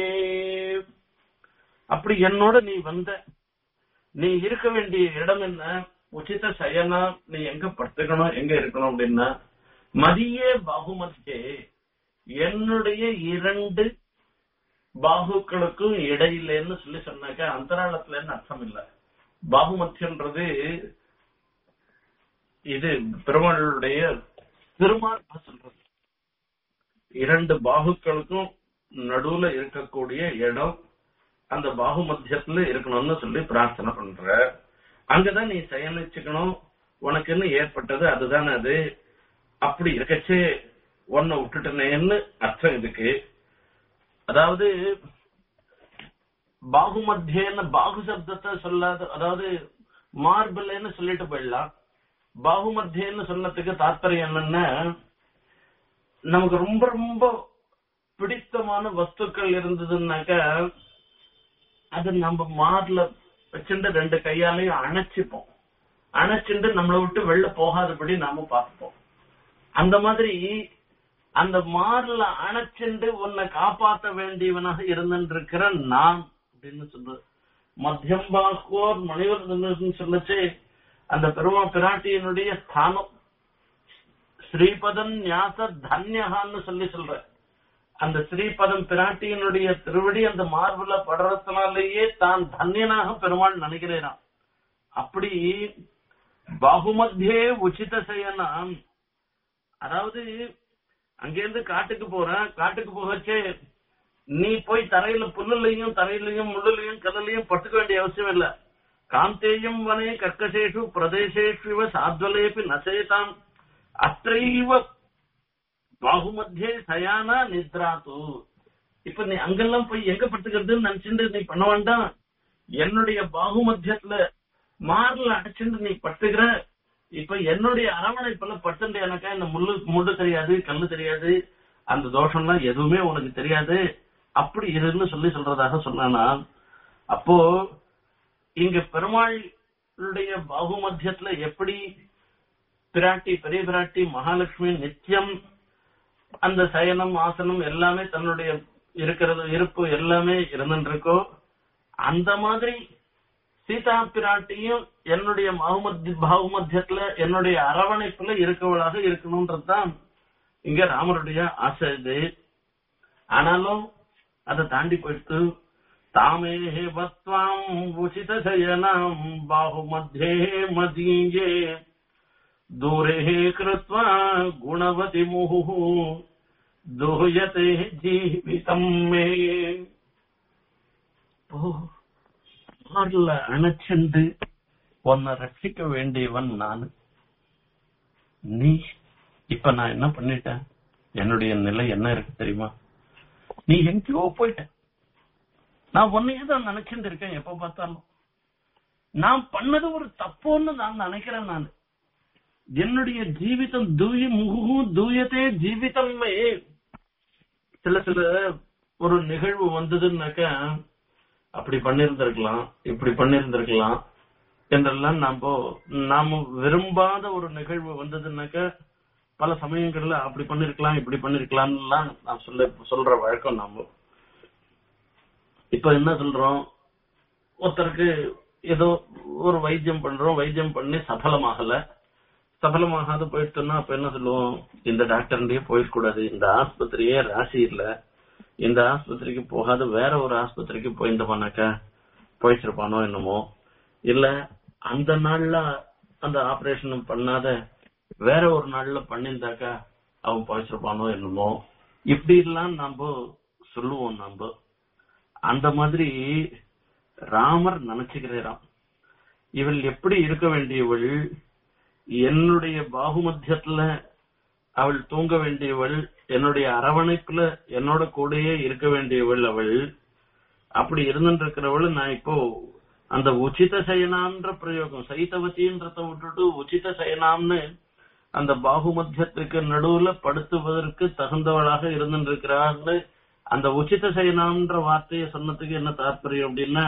அப்படி என்னோட நீ வந்த நீ இருக்க வேண்டிய இடம் என்ன உச்சித சயனா நீ எங்க படுத்துக்கணும் எங்க இருக்கணும் அப்படின்னா மதியே பாகுமத்தியே என்னுடைய இரண்டு பாகுக்களுக்கும் இடையிலேன்னு சொல்லி சொன்னாக்க அந்தராளத்துலன்னு அர்த்தம் இல்ல பாகுமத்தியன்றது இது பெருமாளுடைய திருமார்ப சொல்றது இரண்டு பாகுக்களுக்கும் நடுவுல இருக்கக்கூடிய இடம் அந்த பாகு மத்தியத்துல இருக்கணும்னு சொல்லி பிரார்த்தனை பண்ற அங்கதான் நீ செயலிச்சுக்கணும் உனக்குன்னு ஏற்பட்டது அதுதானே அது அப்படி இருக்கச்சே உன்னை விட்டுட்டனேன்னு அர்த்தம் இதுக்கு அதாவது பாகு மத்தியன்னு பாகு சப்தத்தை சொல்லாத அதாவது மார்பிள்னு சொல்லிட்டு போயிடலாம் பாகு மத்தியன்னு சொன்னதுக்கு தாற்பயம் என்னன்னா நமக்கு ரொம்ப ரொம்ப பிடித்தமான வஸ்துக்கள் இருந்ததுன்னாக்க அது நம்ம மார்ல வச்சுட்டு ரெண்டு கையாலையும் அணைச்சிப்போம் அணைச்சிட்டு நம்மளை விட்டு வெளில போகாதபடி நாம பார்ப்போம் அந்த மாதிரி அந்த மார்ல அணைச்சுண்டு உன்னை காப்பாத்த வேண்டியவனாக இருந்திருக்கிற நான் அப்படின்னு சொல்றது மத்தியம் பாகோர் மணிவர் சொல்லச்சு அந்த பெருமா பிராட்டியினுடைய ஸ்தானம் ஸ்ரீபதன் ஞாச தன்யகான்னு சொல்லி சொல்ற அந்த ஸ்ரீபதம் பிராட்டியினுடைய திருவடி அந்த மார்புல படுறதுனாலேயே தான் தன்யனாக பெருமாள் நினைக்கிறேனாம் அப்படி பாகுமத்தியே உச்சித செய்யலாம் அதாவது அங்கிருந்து காட்டுக்கு போறேன் காட்டுக்கு போகச்சே நீ போய் தரையில புல்லுலையும் தரையிலையும் முள்ளுலையும் கடலையும் பட்டுக்க வேண்டிய அவசியம் இல்ல காந்தேயம் வனே கர்க்கசேஷு பிரதேசேஷு சாத்வலேபி நசேதாம் அத்தைவ பாகுமத்தியே சயானா நித்ராத்து இப்ப நீ அங்கெல்லாம் போய் எங்க படுத்துக்கிறதுன்னு நினைச்சுட்டு நீ பண்ண வேண்டாம் என்னுடைய பாகுமத்தியத்துல மார்ல அடைச்சுட்டு நீ பட்டுக்கிற இப்ப என்னுடைய அரவணைப்புல பட்டுண்டு எனக்கா இந்த முள்ளு முள்ளு தெரியாது கல்லு தெரியாது அந்த தோஷம்லாம் எதுவுமே உனக்கு தெரியாது அப்படி இருன்னு சொல்லி சொல்றதாக சொன்னானா அப்போ இங்க பெருமாளுடைய பாகுமத்தியத்துல எப்படி பிராட்டி பெரிய பிராட்டி மகாலட்சுமி நித்தியம் அந்த சயனம் ஆசனம் எல்லாமே தன்னுடைய இருக்கிறது இருப்பு எல்லாமே இருந்துருக்கோ அந்த மாதிரி சீதா பிராட்டியும் என்னுடைய பாகுமத்தி பாகுமத்தியத்துல என்னுடைய அரவணைப்புல இருக்கவளாக இருக்கணும்ன்றதுதான் இங்க ராமருடைய ஆசை இது ஆனாலும் அதை தாண்டி போயிட்டு தாமே வத்வாம் உச்சித சயனம் பாகுமத்தியே மதீயே தூரே கிருத்வா குணவதி முஹு தூயதே ஜீவிதம் மே ஓ மார்ல அணைச்சென்று உன்னை ரட்சிக்க வேண்டியவன் நான் நீ இப்ப நான் என்ன பண்ணிட்டேன் என்னுடைய நிலை என்ன இருக்கு தெரியுமா நீ எங்கேயோ போயிட்ட நான் உன்னையே தான் நினைச்சுட்டு இருக்கேன் எப்ப பார்த்தாலும் நான் பண்ணது ஒரு தப்புன்னு நான் நினைக்கிறேன் நான் என்னுடைய ஜீவிதம் தூய முகு தூயத்தே ஜீவிதமே சில சில ஒரு நிகழ்வு வந்ததுன்னாக்க அப்படி பண்ணிருந்திருக்கலாம் இப்படி பண்ணிருந்திருக்கலாம் என்றெல்லாம் நாம நாம விரும்பாத ஒரு நிகழ்வு வந்ததுன்னாக்க பல சமயங்கள்ல அப்படி பண்ணிருக்கலாம் இப்படி பண்ணிருக்கலாம்லாம் நான் சொல்ல சொல்ற வழக்கம் நாம இப்ப என்ன சொல்றோம் ஒருத்தருக்கு ஏதோ ஒரு வைத்தியம் பண்றோம் வைத்தியம் பண்ணி சபலமாகல சபலமாகாத போயிட்டோம்னா அப்ப என்ன சொல்லுவோம் இந்த டாக்டர்லயே போயிடக்கூடாது இந்த ஆஸ்பத்திரியே ராசி இல்ல இந்த ஆஸ்பத்திரிக்கு போகாத வேற ஒரு ஆஸ்பத்திரிக்கு போயிருந்தோம்னாக்கா போயிச்சிருப்பானோ என்னமோ இல்ல அந்த நாள்ல அந்த ஆபரேஷன் பண்ணாத வேற ஒரு நாள்ல பண்ணியிருந்தாக்கா அவன் போயிச்சிருப்பானோ என்னமோ இப்படி எல்லாம் நாம சொல்லுவோம் நாம அந்த மாதிரி ராமர் நினைச்சுக்கிறாராம் இவள் எப்படி இருக்க வேண்டியவள் என்னுடைய பாகுமத்தியத்துல அவள் தூங்க வேண்டியவள் என்னுடைய அரவணைப்புல என்னோட கூடயே இருக்க வேண்டியவள் அவள் அப்படி இருந்துட்டு இருக்கிறவள் நான் இப்போ அந்த உச்சித சயனான்ற பிரயோகம் சைத்தவத்தின்றத விட்டுட்டு உச்சித சயனாம்னு அந்த பாகுமத்தியத்துக்கு நடுவுல படுத்துவதற்கு தகுந்தவளாக இருந்துட்டு இருக்கிறான்னு அந்த உச்சித சயனாம்ன்ற வார்த்தையை சொன்னதுக்கு என்ன தாற்பயம் அப்படின்னா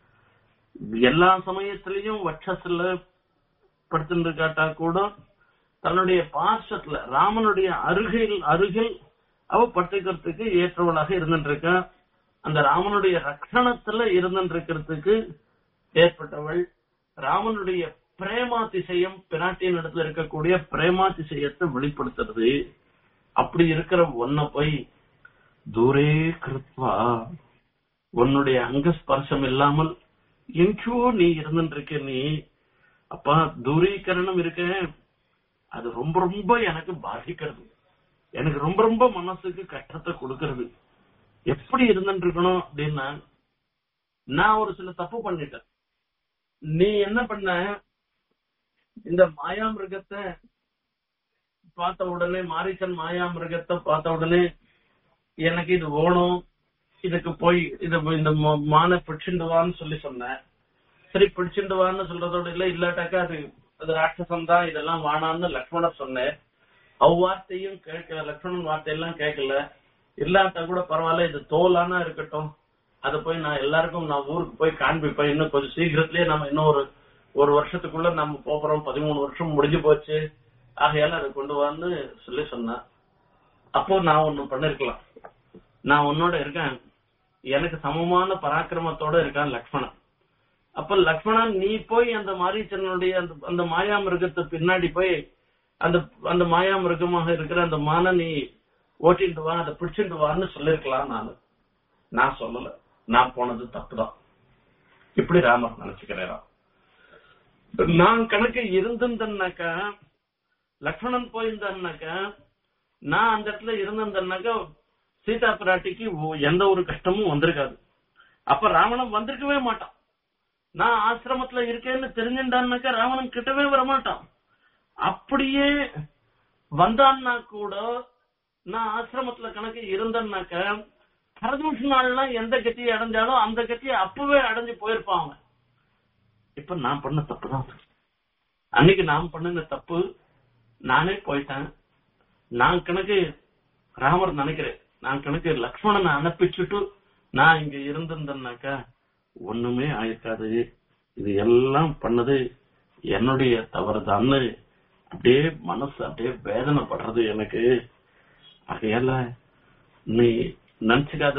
எல்லா சமயத்திலையும் வட்சத்துல படுத்துட்டு இருக்காட்டா கூட தன்னுடைய பார்ஷத்துல ராமனுடைய அருகில் அருகில் அவ பட்டுக்கிறதுக்கு ஏற்றவளாக இருந்துட்டு இருக்கா அந்த ராமனுடைய ரக்ஷணத்துல இருந்துட்டு இருக்கிறதுக்கு ஏற்பட்டவள் ராமனுடைய பிரேமாதிசயம் பிராட்டியின் இடத்துல இருக்கக்கூடிய பிரேமாதிசயத்தை வெளிப்படுத்துறது அப்படி இருக்கிற ஒன்ன போய் தூரே கிருத்வா உன்னுடைய அங்கஸ்பர்சம் இல்லாமல் எங்கேயோ நீ இருந்துட்டு இருக்க நீ அப்பா தூரீகரணம் இருக்க அது ரொம்ப ரொம்ப எனக்கு பாதிக்கிறது எனக்கு ரொம்ப ரொம்ப மனசுக்கு கஷ்டத்தை கொடுக்கறது எப்படி இருந்துட்டு இருக்கணும் அப்படின்னா நான் ஒரு சில தப்பு பண்ணிட்டேன் நீ என்ன பண்ண இந்த மாயா மிருகத்தை பார்த்த உடனே மாரிச்சன் மாயா மிருகத்தை பார்த்த உடனே எனக்கு இது ஓணும் இதுக்கு போய் இத இந்த மா- மானை பிடிச்சிட்டு வான்னு சொல்லி சொன்னேன் சரி பிடிச்சிட்டு வான்னு சொல்றதோட இல்ல இல்லாட்டாக்கா அது அது ராட்சசம் தான் இதெல்லாம் வானான்னு லக்ஷ்மணர் சொன்னேன் அவ்வார்த்தையும் கேட்கல லக்ஷ்மணன் வார்த்தையெல்லாம் கேட்கல இல்லாட்டா கூட பரவாயில்ல இது தோலானா இருக்கட்டும் அத போய் நான் எல்லாருக்கும் நான் ஊருக்கு போய் காண்பிப்பேன் இன்னும் கொஞ்சம் சீக்கிரத்திலேயே நம்ம இன்னும் ஒரு ஒரு வருஷத்துக்குள்ள நம்ம போறோம் பதிமூணு வருஷம் முடிஞ்சு போச்சு ஆகையால அதை கொண்டு வான்னு சொல்லி சொன்னேன் அப்போ நான் ஒண்ணு பண்ணிருக்கலாம் நான் உன்னோட இருக்கேன் எனக்கு சமமான பராக்கிரமத்தோட இருக்கான் லக்ஷ்மணன் அப்ப லக்ஷ்மணன் நீ போய் அந்த மாரீச்சனுடைய அந்த அந்த மாயா மிருகத்தை பின்னாடி போய் அந்த அந்த மாயா மிருகமாக இருக்கிற அந்த மானை நீ ஓட்டிட்டு வா அதை பிடிச்சிட்டு வான்னு சொல்லிருக்கலாம் நானு நான் சொல்லல நான் போனது தப்புதான் இப்படி ராமர் நினைச்சுக்கிறேன் நான் கணக்கு இருந்திருந்தேன்னாக்கா லக்ஷ்மணன் போயிருந்தான்னாக்கா நான் அந்த இடத்துல இருந்திருந்தேன்னாக்கா சீதா பிராட்டிக்கு ஒ- எந்த ஒரு கஷ்டமும் வந்திருக்காது அப்ப ராவணன் வந்திருக்கவே மாட்டான் நான் ஆசிரமத்துல இருக்கேன்னு தெரிஞ்சுட்டான்னாக்கா ராவணன் கிட்டவே வரமாட்டான் அப்படியே வந்தான்னா கூட நான் ஆசிரமத்துல கணக்கு இருந்தேன்னாக்கா பிரதோஷ நாள்லாம் எந்த கத்தியை அடைஞ்சாலும் அந்த கத்தியை அப்பவே அடைஞ்சு போயிருப்பான் அவன் இப்ப நான் பண்ண தப்பு தான் அன்னைக்கு நான் பண்ணின தப்பு நானே போயிட்டேன் நான் கணக்கு ராமர் நினைக்கிறேன் நான் கணக்கு லக்ஷ்மணனை அனுப்பிச்சுட்டு நான் இங்க இருந்திருந்தேன்னாக்கா ஒண்ணுமே ஆயிருக்காது இது எல்லாம் பண்ணது என்னுடைய தவறுதான்னு அப்படியே மனசு அப்படியே வேதனைப்படுறது எனக்கு ஆகையால நீ நினைச்சுக்காத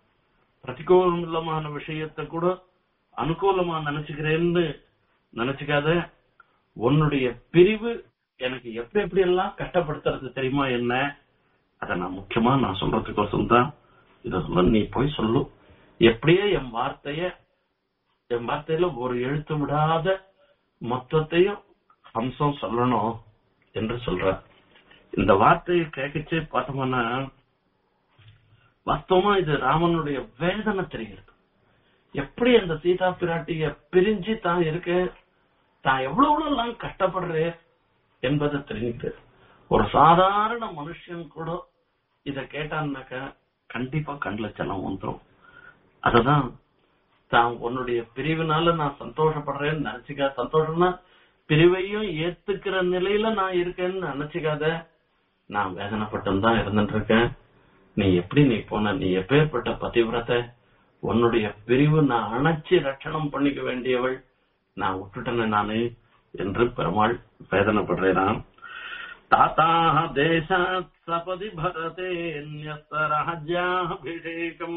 பிரதிகூலமான விஷயத்தை கூட அனுகூலமா நினைச்சுக்கிறேன்னு நினைச்சுக்காத உன்னுடைய பிரிவு எனக்கு எப்படி எப்படி எல்லாம் கஷ்டப்படுத்துறது தெரியுமா என்ன அத நான் முக்கியமா நான் சொல்றதுக்கோசம் தான் இத சொல்ல நீ போய் சொல்லு எப்படியே என் வார்த்தைய என் வார்த்தையில ஒரு எழுத்து விடாத மொத்தத்தையும் ஹம்சம் சொல்லணும் என்று சொல்ற இந்த வார்த்தையை கேட்கச்சே பார்த்தோம்னா வாஸ்தவமா இது ராமனுடைய வேதனை தெரிகிறது எப்படி அந்த சீதா பிராட்டிய பிரிஞ்சு தான் இருக்க தான் எவ்வளவு எல்லாம் கஷ்டப்படுறேன் என்பதை தெரிஞ்சுது ஒரு சாதாரண மனுஷன் கூட இத கேட்டான்னாக்க கண்டிப்பா கண்ணுல ஜலம் வந்துரும் அததான் தான் உன்னுடைய பிரிவினால நான் சந்தோஷப்படுறேன்னு நினைச்சுக்க சந்தோஷம்னா பிரிவையும் ஏத்துக்கிற நிலையில நான் இருக்கேன்னு நினைச்சுக்காத நான் வேதனைப்பட்டும் தான் இருந்துட்டு இருக்கேன் நீ எப்படி நீ போன நீ எப்பேற்பட்ட பதிவிரத்தை உன்னுடைய பிரிவு நான் அணைச்சு ரட்சணம் பண்ணிக்க வேண்டியவள் நான் விட்டுட்டேனே நானு என்று பெருமாள் வேதனைப்படுறேன் தாத்தா தேசாத் சபதி பரதே ராஜ்யாபிஷேகம்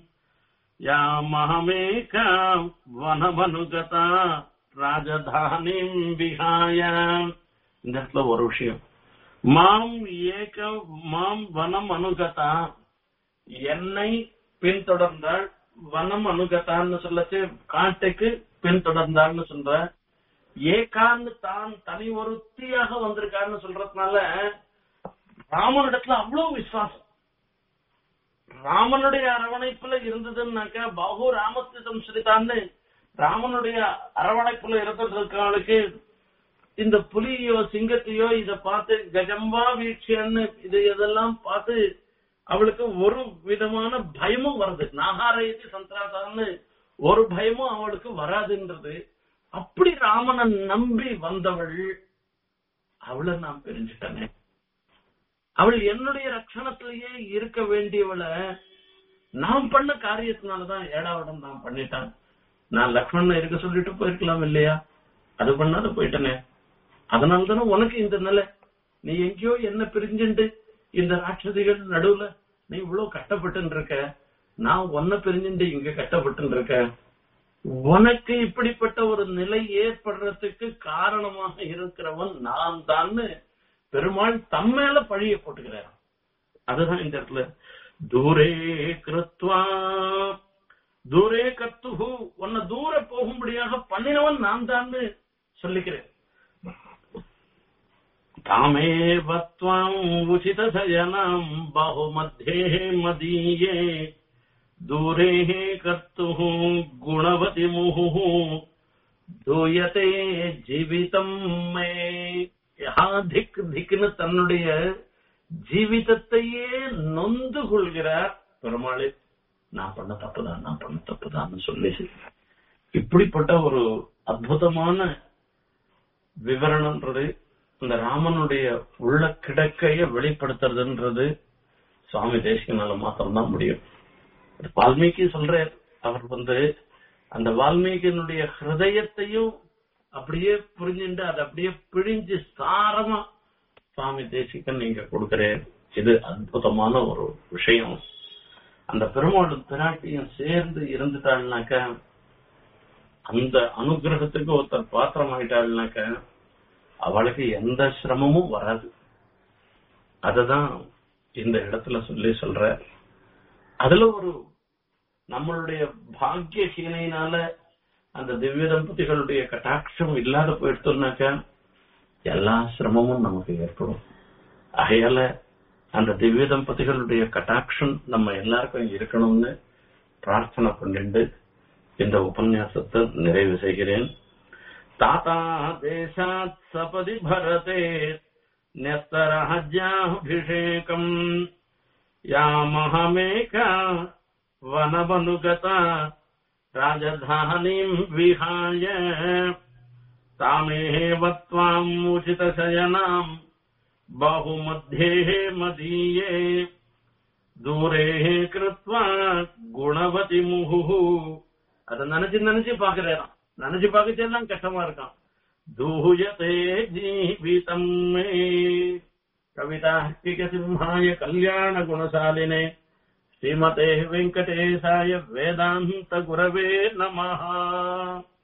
யாமஹமேகா வனமனுகதா ராஜதானிம் விஹாய இந்த இடத்துல ஒரு விஷயம் மாம் ஏக மாம் வனம் அனுகதா என்னை பின்தொடர்ந்தாள் வனம் அனுகதான்னு சொல்லச்சு காட்டுக்கு பின்தொடர்ந்தாள்னு சொல்ற ஏகான்னு தான் தனி ஒருத்தியாக வந்திருக்கான்னு சொல்றதுனால ராமனிடத்துல அவ்வளவு விசுவாசம் ராமனுடைய அரவணைப்புல இருந்ததுன்னாக்கா பாகு ராமஸ்தி சம்ஸ்கிருதான்னு ராமனுடைய அரவணைப்புல இருந்ததுக்கு இந்த புலியோ சிங்கத்தையோ இத பார்த்து கஜம்பா வீழ்ச்சியன்னு இது இதெல்லாம் பார்த்து அவளுக்கு ஒரு விதமான பயமும் வருது நாகாரயத்தி சந்திராசான்னு ஒரு பயமும் அவளுக்கு வராதுன்றது அப்படி ராமனை நம்பி வந்தவள் அவளை நான் பிரிஞ்சுட்டனே அவள் என்னுடைய ரட்சணத்திலேயே இருக்க வேண்டியவளை நான் பண்ண காரியத்தினாலதான் ஏடாவிடம் நான் பண்ணிட்டேன் நான் லக்ஷ்மணன் இருக்க சொல்லிட்டு போயிருக்கலாம் இல்லையா அது பண்ணாத போயிட்டனே அதனால தானே உனக்கு இந்த நிலை நீ எங்கேயோ என்ன பிரிஞ்சுண்டு இந்த ராட்சதிகள் நடுவுல நீ இவ்வளவு கஷ்டப்பட்டு இருக்க நான் உன்னை பிரிஞ்சுண்டு இங்க கஷ்டப்பட்டு இருக்க உனக்கு இப்படிப்பட்ட ஒரு நிலை ஏற்படுறதுக்கு காரணமாக இருக்கிறவன் நான் தான் பெருமாள் தம்மேல பழிய போட்டுக்கிறார் அதுதான் இந்த இடத்துல தூரே கிருத்வா தூரே கத்துஹு உன்னை தூர போகும்படியாக பண்ணினவன் நான் தான் சொல்லிக்கிறேன் தாமேவ त्वाम् उचितशयनम् बहुमध्ये मदीये दूरे कर्तुः गुणवति मुहुः தூயதே ஜீவிதம் மே யா திக் திக்னு தன்னுடைய ஜீவிதத்தையே நொந்து கொள்கிறார் பெருமாளே நான் பண்ண தப்புதான் நான் பண்ண தப்புதான் சொல்லி இப்படிப்பட்ட ஒரு அற்புதமான விவரணம்ன்றது இந்த ராமனுடைய உள்ள கிடக்கைய வெளிப்படுத்துறதுன்றது சுவாமி தேசிகனால மாத்திரம்தான் முடியும் வால்மீகி சொல்றார் அவர் வந்து அந்த வால்மீகியினுடைய ஹிருதயத்தையும் அப்படியே புரிஞ்சுட்டு அதை அப்படியே பிழிஞ்சு சாரமா சுவாமி தேசிகன் நீங்க கொடுக்கிறேன் இது அற்புதமான ஒரு விஷயம் அந்த பெருமாளும் பிராட்டியும் சேர்ந்து இருந்துட்டாள்னாக்க அந்த அனுகிரகத்துக்கு ஒருத்தர் பாத்திரம் ஆயிட்டாள்னாக்க அவளுக்கு எந்த சிரமமும் வராது அததான் இந்த இடத்துல சொல்லி சொல்ற அதுல ஒரு நம்மளுடைய பாக்கியஹீனையினால அந்த திவ்ய தம்பதிகளுடைய கட்டாட்சம் இல்லாத போயிடுத்தோம்னாக்க எல்லா சிரமமும் நமக்கு ஏற்படும் ஆகையால அந்த திவ்ய தம்பதிகளுடைய கட்டாட்சம் நம்ம எல்லாருக்கும் இருக்கணும்னு பிரார்த்தனை பண்ணிட்டு இந்த உபன்யாசத்தை நிறைவு செய்கிறேன் தாத்தா தேசாத் சபதி பரதே நெத்தராஜ்யாபிஷேகம் யாமஹமேகா வனவனுகதா ராஜதானிம் விஹாய தாமேவ त्वाम् उचितशयनाम् बहुमध्ये मदीये தூரே கிருத்வா குணவதி முகு அத நினைச்சு நினைச்சு பாக்குறாராம் நினைச்சு பார்க்கச்செல்லாம் கஷ்டமா இருக்கான் தூயதே ஜீவிதம் மே கவிதா சிம்ஹாய கல்யாண குணசாலினே ஸ்ரீமதே வெங்கடேசாய வேதாந்த குரவே நமஹா